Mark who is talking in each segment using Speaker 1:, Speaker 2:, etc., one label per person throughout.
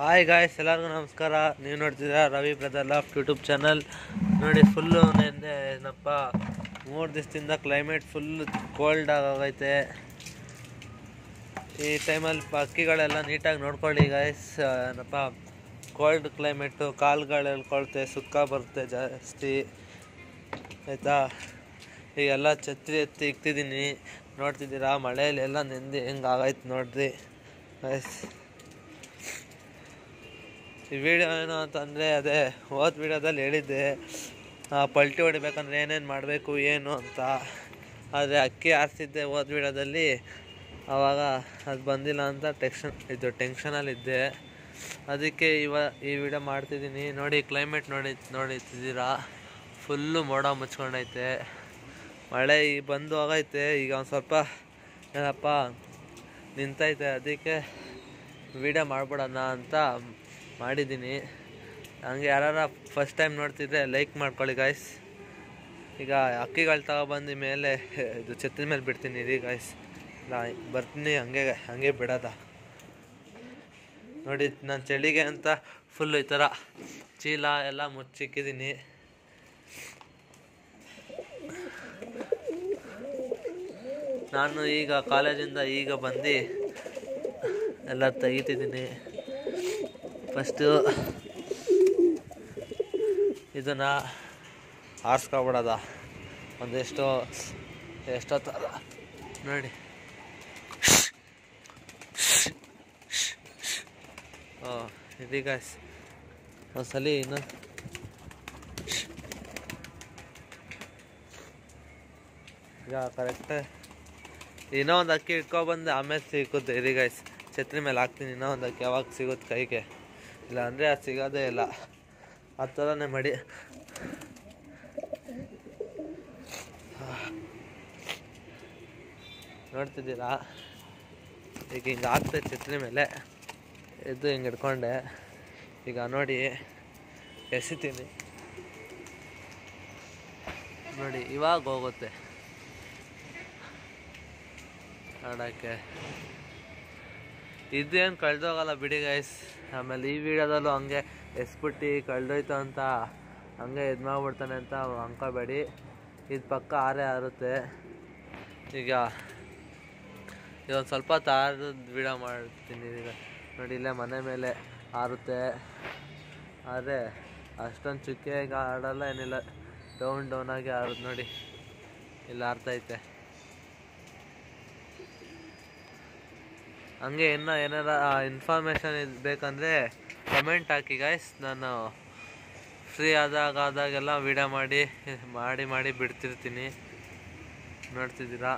Speaker 1: hi guys ಎಲ್ಲರಿಗೂ ನಮಸ್ಕಾರ ನೀವು ನೋಡ್ತಿದ್ದೀರಾ Ravi brother loft YouTube channel ನೋಡಿ ಫುಲ್ಲು ನೆನ್ನೆ ಏನಪ್ಪ ಮೂರು ದಿವಸದಿಂದ ಕ್ಲೈಮೇಟ್ ಫುಲ್ ಕೋಲ್ಡ್ ಆಗೋಗೈತೆ ಈ ಟೈಮಲ್ಲಿ ಪಕ್ಕಿಗಳೆಲ್ಲ ನೀಟಾಗಿ ನೋಡ್ಕೊಳ್ಳಿ ಗಾಯ್ಸ್ ಏನಪ್ಪ ಕೋಲ್ಡ್ ಕ್ಲೈಮೇಟು ಕಾಲುಗಳು ಎಳ್ಕೊಳ್ತೆ ಸುಕ್ಕ ಬರುತ್ತೆ ಜಾಸ್ತಿ ಆಯಿತಾ ಈಗೆಲ್ಲ ಛತ್ರಿ ಎತ್ತಿ ಇಕ್ತಿದ್ದೀನಿ ನೋಡ್ತಿದ್ದೀರಾ ಮಳೆಯಲ್ಲಿ ಎಲ್ಲ ನೆಂದು ಹೆಂಗೆ ಆಗೈತೆ ನೋಡ್ರಿ ಗಾಯ್ಸ್ ಈ ವಿಡಿಯೋ ಏನು ಅಂತಂದರೆ ಅದೇ ಹೋದ ವಿಡಿಯೋದಲ್ಲಿ ಹೇಳಿದ್ದೆ ಆ, ಪಲ್ಟಿ ಹೊಡಿಬೇಕಂದ್ರೆ ಏನೇನು ಮಾಡಬೇಕು ಏನು ಅಂತ ಆದರೆ ಅಕ್ಕಿ ಆರಿಸಿದ್ದೆ ಹೋದ ವಿಡಿಯೋದಲ್ಲಿ ಆವಾಗ ಅದು ಬಂದಿಲ್ಲ ಅಂತ ಟೆನ್ಷನ್ ಇದು ಟೆನ್ಷನಲ್ಲಿದ್ದೆ ಅದಕ್ಕೆ ಇವ ಈ ವಿಡಿಯೋ ಮಾಡ್ತಿದ್ದೀನಿ ನೋಡಿ ಕ್ಲೈಮೇಟ್ ನೋಡಿ ನೋಡಿತಿದ್ದೀರಾ ಫುಲ್ಲು ಮೋಡ ಮುಚ್ಕೊಂಡೈತೆ ಮಳೆ ಈಗ ಬಂದು ಹೋಗೈತೆ ಈಗ ಒಂದು ಸ್ವಲ್ಪ ಏನಪ್ಪ ನಿಂತೈತೆ ಅದಕ್ಕೆ ವಿಡಿಯೋ ಮಾಡ್ಬಿಡೋಣ ಅಂತ ಮಾಡಿದ್ದೀನಿ ಹಂಗೆ ಯಾರು ಫಸ್ಟ್ ಟೈಮ್ ನೋಡ್ತಿದ್ರೆ ಲೈಕ್ ಮಾಡ್ಕೊಳ್ಳಿ ಗಾಯ್ಸ್ ಈಗ ಅಕ್ಕಿಗಳು ತಗೊಬಂದು ಮೇಲೆ ಇದು ಛತ್ರಿ ಮೇಲೆ ಬಿಡ್ತೀನಿ ಇರಿ ಗಾಯ್ಸ್ ನಾ ಬರ್ತೀನಿ ಹಂಗೆ ಹಂಗೆ ಬಿಡೋದ ನೋಡಿ ನಾನು ಚಳಿಗೆ ಅಂತ ಫುಲ್ ಈ ಥರ ಚೀಲ ಎಲ್ಲ ಮುಚ್ಚಿಕ್ಕಿದ್ದೀನಿ ನಾನು ಈಗ ಕಾಲೇಜಿಂದ ಈಗ ಬಂದು ಎಲ್ಲ ತೆಗಿತಿದ್ದೀನಿ ಫಸ್ಟು ಇದನ್ನು ಆರಿಸ್ಕೊಬಿಡೋದ ಒಂದೆಷ್ಟೋ ಎಷ್ಟೊತ್ತಲ್ಲ ನೋಡಿ ಓ ಇದೀಗ ಒಂದ್ಸಲ ಇನ್ನೊಂದು ಈಗ ಕರೆಕ್ಟ್ ಇನ್ನೂ ಒಂದು ಅಕ್ಕಿ ಇಟ್ಕೊಬಂದು ಆಮೇಲೆ ಸಿಗುತ್ತೆ ಇರಿ ಗೈಸ್ ಛತ್ರಿ ಮೇಲೆ ಹಾಕ್ತೀನಿ ಇನ್ನೂ ಒಂದು ಅಕ್ಕಿ ಯಾವಾಗ ಸಿಗುತ್ತೆ ಕೈಗೆ ಇಲ್ಲ ಅಂದರೆ ಅದು ಸಿಗೋದೇ ಇಲ್ಲ ಆ ಥರನೇ ಮಾಡಿ ನೋಡ್ತಿದ್ದೀರಾ ಈಗ ಹಿಂಗೆ ಹಾಕ್ತೆ ಛತ್ರಿ ಮೇಲೆ ಎದ್ದು ಹಿಂಗೆ ಹಿಡ್ಕೊಂಡೆ ಈಗ ನೋಡಿ ಎಸಿತೀನಿ ನೋಡಿ ಇವಾಗ ಹೋಗುತ್ತೆ ಆಡೋಕ್ಕೆ ಇದೇನು ಕಳ್ದೋಗಲ್ಲ ಬಿಡಿ ಗೈಸ್ ಆಮೇಲೆ ಈ ವಿಡಿಯೋದಲ್ಲೂ ಹಂಗೆ ಎಸ್ಬಿಟ್ಟು ಕಳ್ದೋಯ್ತು ಅಂತ ಹಂಗೆ ಇದು ಮಾಡ್ಬಿಡ್ತಾನೆ ಅಂತ ಅನ್ಕೋಬೇಡಿ ಇದು ಪಕ್ಕ ಆರೇ ಆರುತ್ತೆ ಈಗ ಈಗ ಒಂದು ಸ್ವಲ್ಪ ತಾರದ ವಿಡಿಯೋ ಮಾಡ್ತೀನಿ ಈಗ ನೋಡಿ ಇಲ್ಲೇ ಮನೆ ಮೇಲೆ ಆರುತ್ತೆ ಆದರೆ ಅಷ್ಟೊಂದು ಚುಕ್ಕೆ ಈಗ ಆಡಲ್ಲ ಏನಿಲ್ಲ ಡೌನ್ ಡೌನ್ ಆಗಿ ಆರುತ್ತೆ ನೋಡಿ ಇಲ್ಲಿ ಆರ್ತೈತೆ ಹಂಗೆ ಇನ್ನೂ ಏನಾರ ಇನ್ಫಾರ್ಮೇಷನ್ ಇದು ಬೇಕಂದರೆ ಕಮೆಂಟ್ ಹಾಕಿ ಗಾಯ್ಸ್ ನಾನು ಫ್ರೀ ಆದಾಗ ಆದಾಗೆಲ್ಲ ವಿಡಿಯೋ ಮಾಡಿ ಮಾಡಿ ಮಾಡಿ ಬಿಡ್ತಿರ್ತೀನಿ ನೋಡ್ತಿದ್ದೀರಾ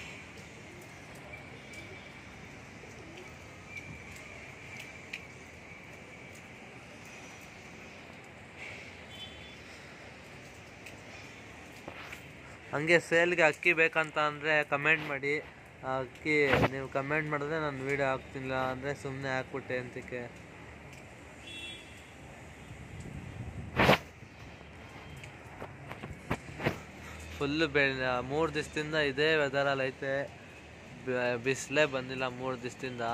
Speaker 1: ಹಂಗೆ ಸೇಲ್ಗೆ ಅಕ್ಕಿ ಬೇಕಂತ ಅಂದರೆ ಕಮೆಂಟ್ ಮಾಡಿ ಆ ಅಕ್ಕಿ ನೀವು ಕಮೆಂಟ್ ಮಾಡಿದ್ರೆ ನಾನು ವೀಡಿಯೋ ಹಾಕ್ತಿಲ್ಲ ಅಂದರೆ ಸುಮ್ಮನೆ ಹಾಕ್ಬಿಟ್ಟೆ ಅಂತಕ್ಕೆ ಫುಲ್ಲು ಬೆ ಮೂರು ದಿವಸದಿಂದ ಇದೇ ವೆದರಲ್ಲಿ ಐತೆ ಬಿಸಿಲೇ ಬಂದಿಲ್ಲ ಮೂರು ದಿವಸದಿಂದ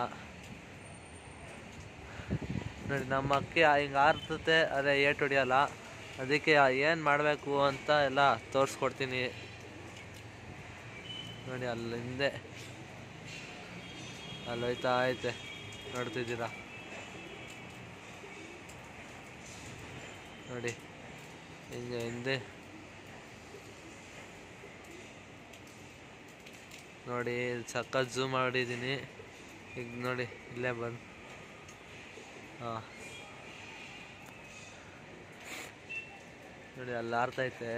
Speaker 1: ನೋಡಿ ನಮ್ಮ ಅಕ್ಕಿ ಹಿಂಗೆ ಆರ್ತತೆ ಅದೇ ಏಟ್ ಹೊಡಿಯಲ್ಲ ಅದಕ್ಕೆ ಏನು ಮಾಡಬೇಕು ಅಂತ ಎಲ್ಲ ತೋರಿಸ್ಕೊಡ್ತೀನಿ ನೋಡಿ ಅಲ್ಲಿ ಹಿಂದೆ ಅಲ್ಲಿ ಹೋಯ್ತಾ ಐತೆ ನೋಡ್ತಿದ್ದೀರಾ ನೋಡಿ ಹಿಂಗೆ ಹಿಂದೆ ನೋಡಿ ಸಖತ್ ಝೂಮ್ ಮಾಡಿದ್ದೀನಿ ಈಗ ನೋಡಿ ಇಲ್ಲೇ ಬಂದು ಹಾಂ ನೋಡಿ ಅಲ್ಲಿ ಆರ್ತೈತೆ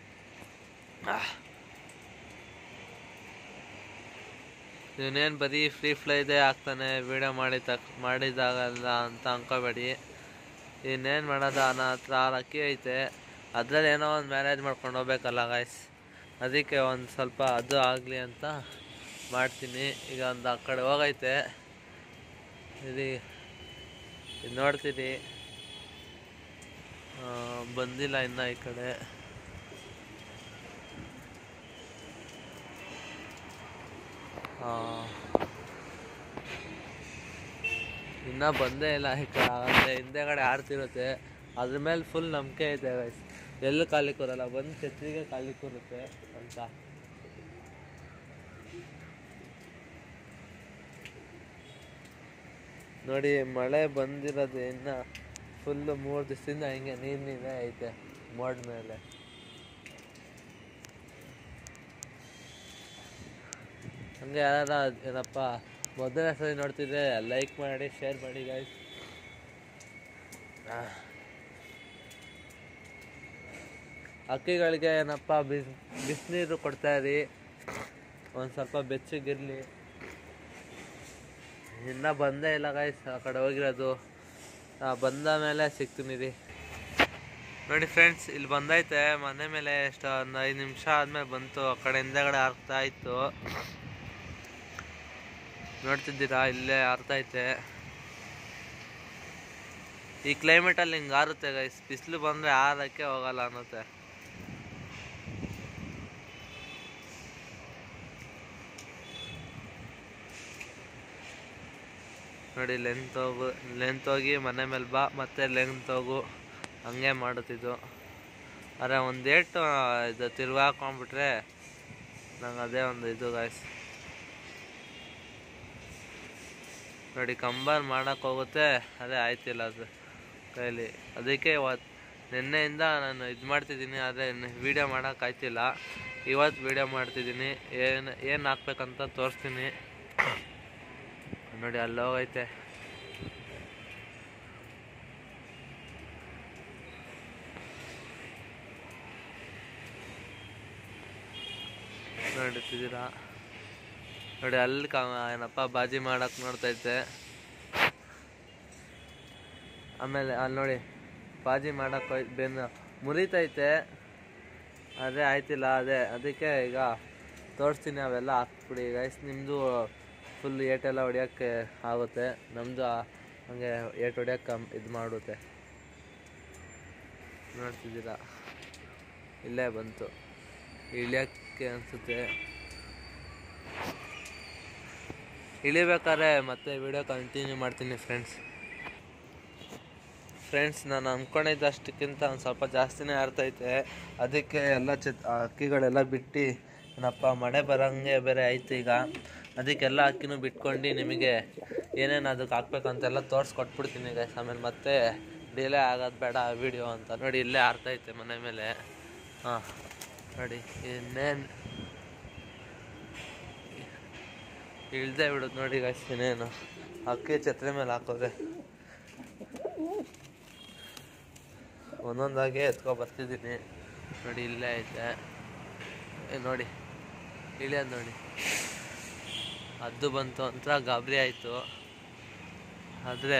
Speaker 1: ಇವನೇನು ಬರೀ ಫ್ರೀ ಫ್ಲೈದೇ ಆಗ್ತಾನೆ ವಿಡಿಯೋ ಮಾಡಿ ತಕ್ ಮಾಡಿದಾಗಲ್ಲ ಅಂತ ಅನ್ಕೋಬೇಡಿ ಇನ್ನೇನು ಮಾಡೋದು ನನ್ನ ಹತ್ರ ಆರು ಅಕ್ಕಿ ಐತೆ ಅದ್ರಲ್ಲಿ ಏನೋ ಒಂದು ಮ್ಯಾನೇಜ್ ಮಾಡ್ಕೊಂಡು ಹೋಗ್ಬೇಕಲ್ಲ ಗಾಯ್ಸ್ ಅದಕ್ಕೆ ಒಂದು ಸ್ವಲ್ಪ ಅದು ಆಗಲಿ ಅಂತ ಮಾಡ್ತೀನಿ ಈಗ ಒಂದು ಆ ಕಡೆ ಹೋಗೈತೆ ಇದು ಇದು ನೋಡ್ತೀನಿ ಆ, ಬಂದಿಲ್ಲ ಇನ್ನು ಈ ಕಡೆ ಆ, ಇನ್ನೂ ಬಂದೇ ಇಲ್ಲ ಅಂದರೆ ಹಿಂದೆಗಡೆ ಆಡ್ತಿರುತ್ತೆ ಅದ್ರ ಮೇಲೆ ಫುಲ್ ನಂಬಿಕೆ ಐತೆ ಗೈಸ್ ಎಲ್ಲಿ ಖಾಲಿ ಕೂರಲ್ಲ ಒಂದು ಛತ್ರಿಗೆ ಖಾಲಿ ಕೂರುತ್ತೆ ಅಂತ ನೋಡಿ ಮಳೆ ಬಂದಿರೋದು ಇನ್ನು ಫುಲ್ಲು ಮೂರು ದಿವಸದಿಂದ ಹಿಂಗೆ ನೀರು ನೀರೇ ಐತೆ ಮೋಡ್ ಮೇಲೆ ಹಂಗೆ ಯಾರ ಏನಪ್ಪ ಮೊದಲನೇ ಸರಿ ನೋಡ್ತಿದ್ರೆ ಲೈಕ್ ಮಾಡಿ ಶೇರ್ ಮಾಡಿ ಗೈಸ್ ಅಕ್ಕಿಗಳಿಗೆ ಏನಪ್ಪ ಬಿಸ್ ಬಿಸಿನೀರು ಕೊಡ್ತಾ ಇರಿ ಒಂದು ಸ್ವಲ್ಪ ಬೆಚ್ಚಗಿರಲಿ ಇನ್ನೂ ಬಂದೇ ಇಲ್ಲ ಗೈಸ್ ಆ ಕಡೆ ಹೋಗಿರೋದು ಆ, ಬಂದ ಮೇಲೆ ಸಿಗ್ತೀನಿ ರೀ ನೋಡಿ ಫ್ರೆಂಡ್ಸ್ ಇಲ್ಲಿ ಬಂದೈತೆ ಮನೆ ಮೇಲೆ ಎಷ್ಟು ಒಂದು ಐದು ನಿಮಿಷ ಆದ್ಮೇಲೆ ಬಂತು ಆ ಕಡೆ ಹಿಂದೆಗಡೆ ಹಾರ್ತಾ ಇತ್ತು ನೋಡ್ತಿದ್ದೀರಾ ಇಲ್ಲೇ ಹಾರ್ತೈತೆ ಈ ಕ್ಲೈಮೇಟಲ್ಲಿ ಹಿಂಗೆ ಹಾರುತ್ತೆ ಗೈಸ್ ಬಿಸಿಲು ಬಂದರೆ ಹಾರಕ್ಕೆ ಹೋಗಲ್ಲ ಅನ್ನತ್ತೆ ನೋಡಿ ಲೆಂತ್ ಹೋಗು ಲೆಂತ್ ಹೋಗಿ ಮನೆ ಮೇಲೆ ಬಾ ಮತ್ತೆ ಲೆಂತ್ ಹೋಗು ಹಂಗೆ ಮಾಡುತ್ತಿದ್ದು ಅರೆ ಒಂದು ಏಟು ಇದು ತಿರ್ಗಾಕೊಂಡ್ಬಿಟ್ರೆ ನಂಗೆ ಅದೇ ಒಂದು ಇದು ಗಾಯ್ಸ್ ನೋಡಿ ಕಂಬಾರ್ ಮಾಡಕ್ಕೆ ಹೋಗುತ್ತೆ ಅದೇ ಆಯ್ತಿಲ್ಲ ಅದು ಕೈಲಿ ಅದಕ್ಕೆ ಇವತ್ತು ನಿನ್ನೆಯಿಂದ ನಾನು ಇದು ಮಾಡ್ತಿದ್ದೀನಿ ಆದರೆ ವೀಡಿಯೋ ಮಾಡೋಕೆ ಆಯ್ತಿಲ್ಲ ಇವತ್ತು ವೀಡಿಯೋ ಮಾಡ್ತಿದ್ದೀನಿ ಏನು ಏನು ಹಾಕ್ಬೇಕಂತ ತೋರಿಸ್ತೀನಿ ನೋಡಿ ಅಲ್ಲಿ ಹೋಗೈತೆ ನೋಡ್ತಿದ್ದೀರಾ ನೋಡಿ ಅಲ್ಲಿ ಕ ಏನಪ್ಪ ಬಾಜಿ ಮಾಡಕ್ ನೋಡ್ತೈತೆ ಆಮೇಲೆ ಅಲ್ಲಿ ನೋಡಿ ಬಾಜಿ ಮಾಡಕ್ ಹೋಯ್ ಬೆನ್ನು ಮುರಿತೈತೆ ಅದೇ ಆಯ್ತಿಲ್ಲ ಅದೇ ಅದಕ್ಕೆ ಈಗ ತೋರಿಸ್ತೀನಿ ಅವೆಲ್ಲ ಹಾಕ್ಬಿಡಿ ಗೈಸ್ ನಿಮ್ಮದು ಫುಲ್ ಏಟೆಲ್ಲ ಹೊಡಿಯೋಕ್ಕೆ ಆಗುತ್ತೆ ನಮ್ಮದು ಹಂಗೆ ಏಟ್ ಹೊಡಿಯೋಕ್ಕೆ ಇದು ಮಾಡುತ್ತೆ ನೋಡ್ತಿದ್ದೀರಾ ಇಲ್ಲೇ ಬಂತು ಇಳಿಯೋಕ್ಕೆ ಅನಿಸುತ್ತೆ ಇಳಿಬೇಕಾದ್ರೆ ಮತ್ತೆ ವಿಡಿಯೋ ಕಂಟಿನ್ಯೂ ಮಾಡ್ತೀನಿ ಫ್ರೆಂಡ್ಸ್ ಫ್ರೆಂಡ್ಸ್ ನಾನು ಅಂದ್ಕೊಂಡಿದ್ದಷ್ಟಕ್ಕಿಂತ ಒಂದು ಸ್ವಲ್ಪ ಜಾಸ್ತಿನೇ ಆರ್ತೈತೆ ಅದಕ್ಕೆ ಎಲ್ಲ ಚಿತ್ ಅಕ್ಕಿಗಳೆಲ್ಲ ಬಿಟ್ಟು ಏನಪ್ಪ ಮಳೆ ಬರೋಂಗೆ ಬೇರೆ ಐತೆ ಈಗ ಅದಕ್ಕೆಲ್ಲ ಅಕ್ಕಿನೂ ಬಿಟ್ಕೊಂಡು ನಿಮಗೆ ಏನೇನು ಅದಕ್ಕೆ ಹಾಕ್ಬೇಕಂತೆಲ್ಲ ತೋರಿಸ್ಕೊಟ್ಬಿಡ್ತೀನಿ ಗೈಸ್ ಆಮೇಲೆ ಮತ್ತೆ ಡಿಲೇ ಆಗೋದು ಬೇಡ ವಿಡಿಯೋ ಅಂತ ನೋಡಿ ಇಲ್ಲೇ ಆರ್ತೈತೆ ಮನೆ ಮೇಲೆ ಹಾಂ ನೋಡಿ ಇನ್ನೇನು ಇಳ್ದೇ ಬಿಡುದು ನೋಡಿ ಗೈಸ್ ಇನ್ನೇನು ಅಕ್ಕಿ ಛತ್ರಿ ಮೇಲೆ ಹಾಕೋದೆ ಒಂದೊಂದಾಗೆ ಎತ್ಕೊ ಬರ್ತಿದ್ದೀನಿ ನೋಡಿ ಇಲ್ಲೇ ಐತೆ ಏ ನೋಡಿ ಇಳಿಯೋದು ನೋಡಿ ಅದು ಬಂತು ಅಂತ ಗಾಬರಿ ಆಯಿತು ಆದರೆ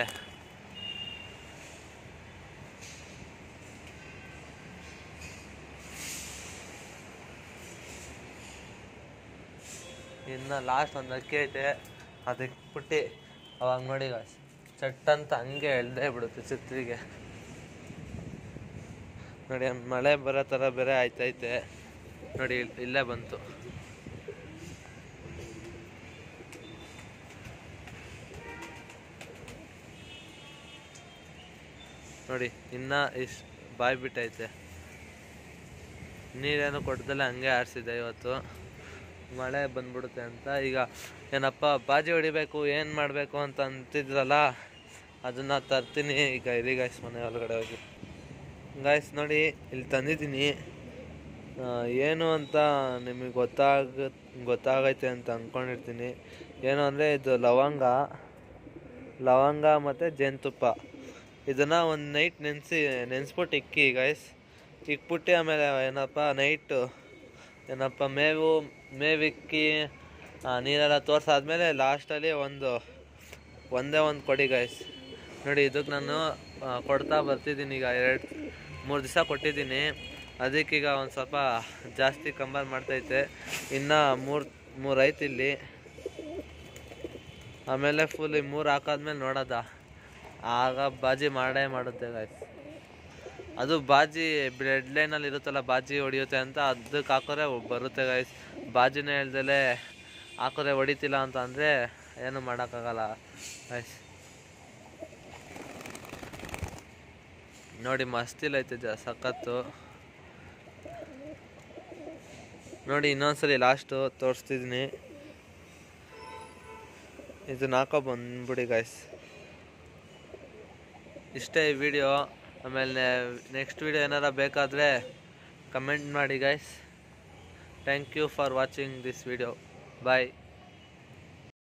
Speaker 1: ಇನ್ನು ಲಾಸ್ಟ್ ಒಂದು ಅಕ್ಕಿ ಐತೆ ಅದಕ್ಕೆ ಬಿಟ್ಟು ಅವಾಗ ನೋಡಿ ಗಾಯ್ಸ್ ಚಟ್ ಅಂತ ಹಂಗೆ ಎಳ್ದೇ ಬಿಡುತ್ತೆ ಛತ್ರಿಗೆ ನೋಡಿ ಒಂದ್ ಮಳೆ ಬರೋ ಥರ ಬೇರೆ ಆಯ್ತೈತೆ ನೋಡಿ ಇಲ್- ಇಲ್ಲೇ ಬಂತು ನೋಡಿ ಇನ್ನ ಇಷ್ಟು ಬಾಯ್ ಬಿಟ್ಟೈತೆ ನೀರೇನು ಕೊಡ್ದಲ್ಲ ಹಂಗೆ ಆರಿಸಿದೆ ಇವತ್ತು ಮಳೆ ಬಂದ್ಬಿಡುತ್ತೆ ಅಂತ ಈಗ ಏನಪ್ಪ ಬಾಜಿ ಹೊಡಿಬೇಕು ಏನು ಮಾಡಬೇಕು ಅಂತ ಅಂತಿದ್ರಲ್ಲ ಅದನ್ನ ತರ್ತೀನಿ ಈಗ ಇರಿ ಗಾಯ್ಸ್ ಮನೆ ಒಳಗಡೆ ಹೋಗಿ ಗಾಯ್ಸ್ ನೋಡಿ ಇಲ್ಲಿ ತಂದಿದ್ದೀನಿ ಆ, ಏನು ಅಂತ ನಿಮಗೆ ಗೊತ್ತಾಗ ಗೊತ್ತಾಗೈತೆ ಅಂತ ಅಂದ್ಕೊಂಡಿರ್ತೀನಿ ಏನು ಅಂದರೆ ಇದು ಲವಂಗ ಲವಂಗ ಮತ್ತು ಜೇನುತುಪ್ಪ ಇದನ್ನು ಒಂದು ನೈಟ್ ನೆನೆಸಿ ನೆನೆಸ್ಬಿಟ್ಟು ಇಕ್ಕಿ ಗೈಸ್ ಇಕ್ಬಿಟ್ಟು ಆಮೇಲೆ ಏನಪ್ಪ ನೈಟು ಏನಪ್ಪ ಮೇವು ಮೇವಿಕ್ಕಿ ಆ, ನೀರೆಲ್ಲ ತೋರ್ಸಾದ್ಮೇಲೆ ಲಾಸ್ಟಲ್ಲಿ ಒಂದು ಒಂದೇ ಒಂದು ಕೊಡಿ ಗೈಸ್ ನೋಡಿ ಇದಕ್ಕೆ ನಾನು ಆ, ಕೊಡ್ತಾ ಬರ್ತಿದ್ದೀನಿ ಈಗ ಎರಡು ಮೂರು ದಿವಸ ಕೊಟ್ಟಿದ್ದೀನಿ ಅದಕ್ಕೀಗ ಒಂದು ಸ್ವಲ್ಪ ಜಾಸ್ತಿ ಕಂಬಾರ್ ಮಾಡ್ತೈತೆ ಇನ್ನು ಮೂರು ಮೂರು ಐತೆ ಇಲ್ಲಿ ಆಮೇಲೆ ಫುಲ್ ಈ ಮೂರು ಹಾಕಾದ್ಮೇಲೆ ನೋಡೋದ ಆಗ ಬಾಜಿ ಮಾಡೇ ಮಾಡುತ್ತೆ ಗಾಯ್ಸ್ ಅದು ಬಾಜಿ ಬ್ರೆಡ್ ಲೈನಲ್ಲಿ ಇರುತ್ತಲ್ಲ ಬಾಜಿ ಹೊಡಿಯುತ್ತೆ ಅಂತ ಅದಕ್ಕೆ ಹಾಕೋರೆ ಬರುತ್ತೆ ಗೈಸ್ ಬಾಜಿನೇ ಹೇಳ್ದಲೆ ಹಾಕೋರೆ ಹೊಡಿತಿಲ್ಲ ಅಂತ ಅಂದರೆ ಏನು ಮಾಡೋಕ್ಕಾಗಲ್ಲ ಗೈಸ್ ನೋಡಿ ಮಸ್ತಿಲೈತೆ ಜ ಸಖತ್ತು ನೋಡಿ ಇನ್ನೊಂದ್ಸಲಿ ಲಾಸ್ಟು ತೋರಿಸ್ತಿದ್ದೀನಿ ಇದನ್ನ ಹಾಕೋ ಬಂದ್ಬಿಡಿ ಗಾಯ್ಸ್ ಇಷ್ಟೇ ಈ ವಿಡಿಯೋ ಆಮೇಲೆ ನೆಕ್ಸ್ಟ್ ವಿಡಿಯೋ ಏನಾರ ಬೇಕಾದರೆ ಕಮೆಂಟ್ ಮಾಡಿ guys thank you for watching this video bye